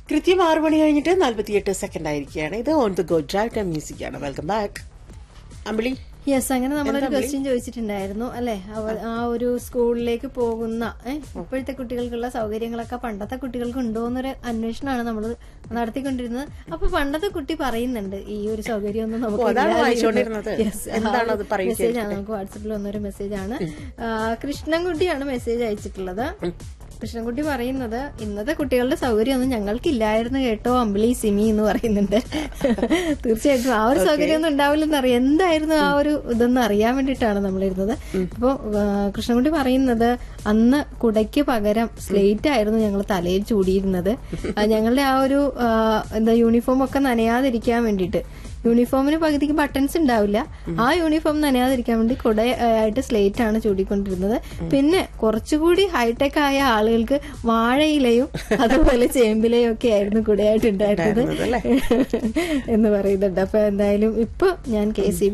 കൃത്യം ആറ് മണി കഴിഞ്ഞിട്ട് നാല്പത്തിയെട്ട് സെക്കൻഡ് ആയിരിക്കുകയാണ് ഇത് on the go drive time music ആണ് വെൽക്കം ബാക്ക് അമ്പിളി യെസ് അങ്ങനെ നമ്മളൊരു എന്താ ക്വസ്റ്റ്യൻ ചോദിച്ചിട്ടുണ്ടായിരുന്നു അല്ലെ ആ ഒരു സ്കൂളിലേക്ക് പോകുന്ന ഏഹ്, ഇപ്പോഴത്തെ കുട്ടികൾക്കുള്ള സൗകര്യങ്ങളൊക്കെ പണ്ടത്തെ കുട്ടികൾക്ക് ഉണ്ടോ എന്നൊരു അന്വേഷണമാണ് നമ്മൾ നടത്തിക്കൊണ്ടിരുന്നത് അപ്പൊ പണ്ടത്തെ കുട്ടി പറയുന്നുണ്ട് ഈ ഒരു സൗകര്യമൊന്നും നമുക്ക് ഓ, അതാണ് ഇല്ലായിരുന്നു. വായിച്ചുകൊണ്ടിരുന്നത്. Yes, ആ എന്താണ് അത് ഒരു പറയൂ, മെസ്സേജ് ആണ് നമുക്ക് വാട്സപ്പിൽ വന്നൊരു മെസ്സേജ് ആണ് ആ, കൃഷ്ണൻകുട്ടിയാണ് മെസ്സേജ് അയച്ചിട്ടുള്ളത് കൃഷ്ണൻകുട്ടി പറയുന്നത് ഇന്നത്തെ കുട്ടികളുടെ സൗകര്യമൊന്നും ഞങ്ങൾക്കില്ലായിരുന്നു കേട്ടോ അമ്പിളി സിമി എന്ന് പറയുന്നുണ്ട് തീർച്ചയായിട്ടും ആ ഒരു സൗകര്യമൊന്നും ഉണ്ടാവില്ലെന്ന് അറിയാം എന്തായിരുന്നു ആ ഒരു ഇതെന്ന് അറിയാൻ വേണ്ടിയിട്ടാണ് നമ്മളിരുന്നത് അപ്പോൾ കൃഷ്ണൻകുട്ടി പറയുന്നത് അന്ന് കുടയ്ക്ക് പകരം സ്ലേറ്റ് ആയിരുന്നു ഞങ്ങൾ തലയിൽ ചൂടിയിരുന്നത് ആ, ഞങ്ങളുടെ ആ ഒരു ആ, എന്താ യൂണിഫോം ഒക്കെ നനയാതിരിക്കാൻ വേണ്ടിയിട്ട് യൂണിഫോമിന് പകുതിക്ക് ബട്ടൺസ് ഉണ്ടാവില്ല ആ യൂണിഫോം നനയാതിരിക്കാൻ വേണ്ടി കുട ആ, ആയിട്ട് സ്ലേറ്റ് ആണ് ചൂടിക്കൊണ്ടിരുന്നത് പിന്നെ കുറച്ചുകൂടി ഹൈടെക് ആയ ആളുകൾക്ക് വാഴയിലയും അതുപോലെ ചേമ്പിലയും ഒക്കെ ആയിരുന്നു കുടയായിട്ട് ഉണ്ടായിരുന്നത് എന്ന് പറയുന്നുണ്ട് അപ്പൊ എന്തായാലും ഇപ്പൊ ഞാൻ കെ സി